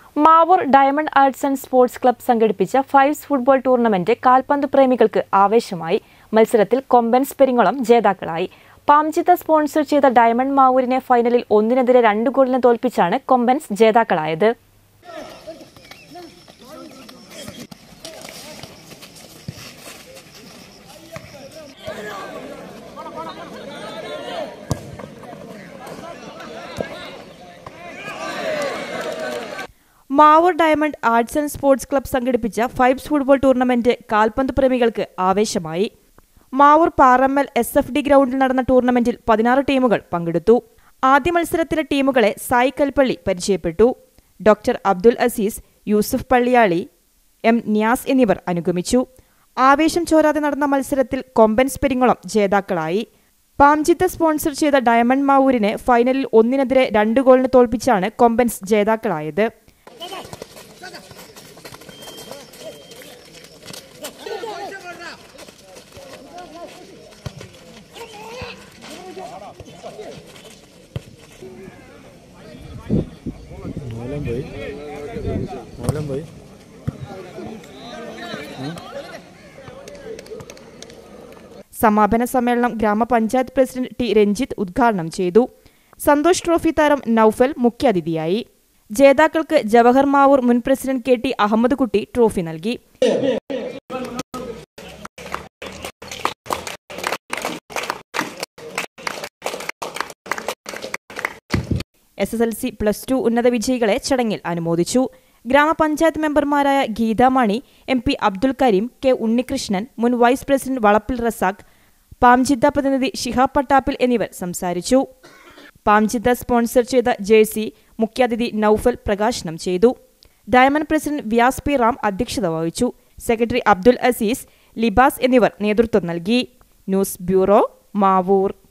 Mavoor diamond arts and sports club സംഘടിപ്പിച്ച fives football tournament കാൽപന്ത് പ്രേമികൾക്ക് ആവേശമായി മത്സരത്തിൽ കൊമ്പൻസ് പെരിങ്ങോളം ജേതാക്കളായി പാംജിത സ്പോൺസർ ചെയ്ത ഡയമണ്ട് മാവൂരിനെ ഫൈനലിൽ ഒന്നിനെതിരെ രണ്ട് ഗോളിന് തോൽപ്പിച്ചാണ് കൊമ്പൻസ് ജേതാക്കളായത് Mavoor diamond arts and sports club സംഘടിപ്പിച്ച ഫൈബ്സ് ഫുട്ബോൾ ടൂർണമെന്റ് കാൽപന്ത് പ്രേമികൾക്ക് ആവേശമായി Mavoor Parammal S F D ഗ്രൗണ്ടിൽ നടന്ന ടൂർണമെന്റിൽ പതിനാറ് ടീമുകൾ പങ്കെടുത്തു ആദ്യ മത്സരത്തിലെ ടീമുകളെ സായി കൽപ്പള്ളി പരിചയപ്പെട്ടു ഡോക്ടർ അബ്ദുൽ അസീസ് യൂസുഫ് പള്ളിയാളി എം നിയാസ് എന്നിവർ അനുഗമിച്ചു ആവേശം ചോരാതെ നടന്ന മത്സരത്തിൽ കൊമ്പൻസ് പെരിങ്ങോളം ജേതാക്കളായി പാംജിത്ത സ്പോൺസർ ചെയ്ത ഡയമണ്ട് മാവൂരിനെ ഫൈനലിൽ ഒന്നിനെതിരെ രണ്ട് ഗോളിന് തോൽപ്പിച്ചാണ് കൊമ്പൻസ് ജേതാക്കളായത് മൂലം പോയി മൂലം പോയി സമാപന സമ്മേളനം ഗ്രാമപഞ്ചായത്ത് പ്രസിഡന്റ് ടി രഞ്ജിത്ത് ഉദ്ഘാടനം ചെയ്തു സന്തോഷ് ട്രോഫി താരം നൌഫൽ മുഖ്യാതിഥിയായി ജേതാക്കൾക്ക് ജവഹർ മാവൂർ മുൻ president K T Ahmed Kutty trophy നൽകി S S L C plus two ഉന്നത വിജയികളെ ചടങ്ങിൽ അനുമോദിച്ചു ഗ്രാമപഞ്ചായത്ത് മെമ്പർമാരായ Geethamani M P Abdul Kareem K Unnikrishnan മുൻ വൈസ് പ്രസിഡന്റ് വളപ്പിൽ റസാഖ് പാംജിദ്ദ പ്രതിനിധി ഷിഹാബ് പട്ടാപ്പിൽ എന്നിവർ സംസാരിച്ചു പാംജിദ്ദ സ്പോൺസർ ചെയ്ത ജേഴ്സി മുഖ്യാതിഥി നൌഫൽ പ്രകാശനം ചെയ്തു diamond president Vyas P Ram അധ്യക്ഷത വഹിച്ചു സെക്രട്ടറി അബ്ദുൽ അസീസ് ലിബാസ് എന്നിവർ നേതൃത്വം നൽകി ന്യൂസ് ബ്യൂറോ മാവൂർ